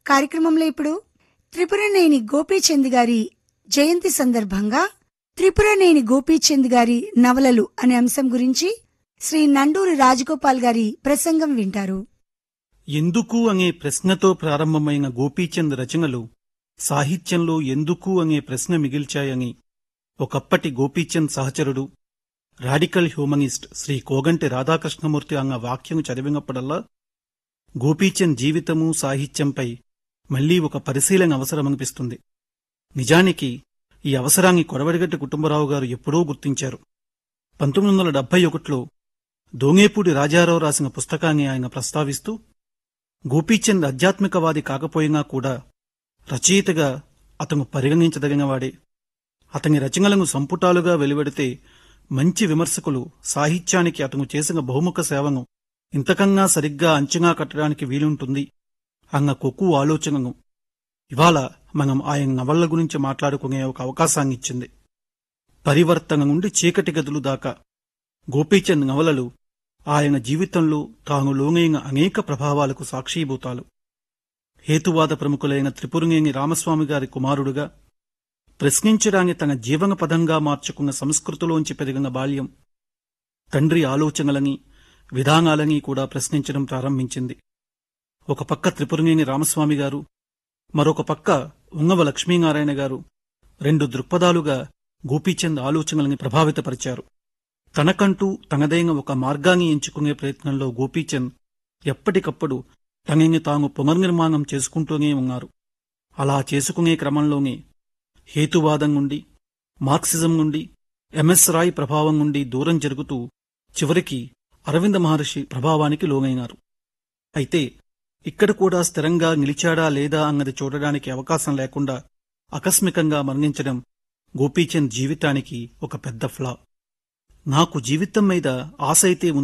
కార్యక్రమంలో ఇప్పుడు త్రిపురనేని గోపీచంద్ గారి జయంతి సందర్భంగా త్రిపురనేని గోపీచంద్ గారి నవలలు అనే అంశం గురించి శ్రీ నండూరి రాజగోపాల్ గారి ప్రసంగం వింటారు ఎందుకు అనే ప్రశ్నతో ప్రారంభమైన గోపీచంద్ రచనలు సాహిత్యంలో ఎందుకు అనే ప్రశ్న మిగిల్చాయని ఒకప్పటి గోపీచంద్ సహచరుడు రాడికల్ హ్యూమనిస్ట్ శ్రీ కోగంటి రాధాకృష్ణమూర్తి అన్న వాక్యం చదివినప్పుడల్లా గోపీచంద్ జీవితము సాహిత్యంపై మళ్లీ ఒక పరిశీలన అవసరమనిపిస్తుంది నిజానికి ఈ అవసరాన్ని కొడవడిగట్టి కుటుంబరావు గారు ఎప్పుడో గుర్తించారు పంతొమ్మిది వందల డెబ్బై ఒకటిలో దోంగేపూడి రాజారావు రాసిన పుస్తకాన్ని ఆయన ప్రస్తావిస్తూ గోపీచంద్ ఆధ్యాత్మికవాది కాకపోయినా కూడా రచయితగా అతను పరిగణించదగినవాడే అతని రచనలను సంపుటాలుగా వెలువడితే మంచి విమర్శకులు సాహిత్యానికి అతను చేసిన బహుముఖ సేవను ఇంతకన్నా సరిగ్గా అంచనా కట్టడానికి వీలుంటుంది అన్న కొక్కు ఆలోచనను ఇవాళ మనం ఆయన నవళ్ల గురించి మాట్లాడుకునే ఒక అవకాశాన్ని ఇచ్చింది పరివర్తన నుండి చీకటి గదులు దాకా గోపీచంద్ నవలలు ఆయన జీవితంలో తాను లోనైన అనేక ప్రభావాలకు సాక్షీభూతాలు హేతువాద ప్రముఖులైన త్రిపురనేని రామస్వామి గారి కుమారుడుగా ప్రశ్నించడాన్ని తన జీవన పదంగా మార్చుకున్న సంస్కృతిలోంచి పెరిగిన బాల్యం తండ్రి ఆలోచనలని విధానాలని కూడా ప్రశ్నించడం ప్రారంభించింది ఒక పక్క త్రిపురనేని రామస్వామి గారు మరొక పక్క ఉంగవ లక్ష్మీనారాయణ గారు రెండు దృక్పథాలుగా గోపీచంద్ ఆలోచనలని ప్రభావితపరిచారు తనకంటూ తనదైన ఒక మార్గాన్ని ఎంచుకునే ప్రయత్నంలో గోపీచంద్ ఎప్పటికప్పుడు తనని తాము పునర్నిర్మాణం చేసుకుంటూనే ఉన్నారు అలా చేసుకునే క్రమంలోనే హేతువాదం నుండి మార్క్సిజం నుండి ఎంఎస్ రాయ్ ప్రభావం నుండి దూరం జరుగుతూ చివరికి అరవింద మహర్షి ప్రభావానికి లోనైనారు అయితే ఇక్కడ కూడా స్థిరంగా నిలిచాడా లేదా అన్నది చూడడానికి అవకాశం లేకుండా ఆకస్మికంగా మరణించడం గోపీచంద్ జీవితానికి ఒక పెద్ద ఫ్లా నాకు జీవితం మీద ఆశ అయితే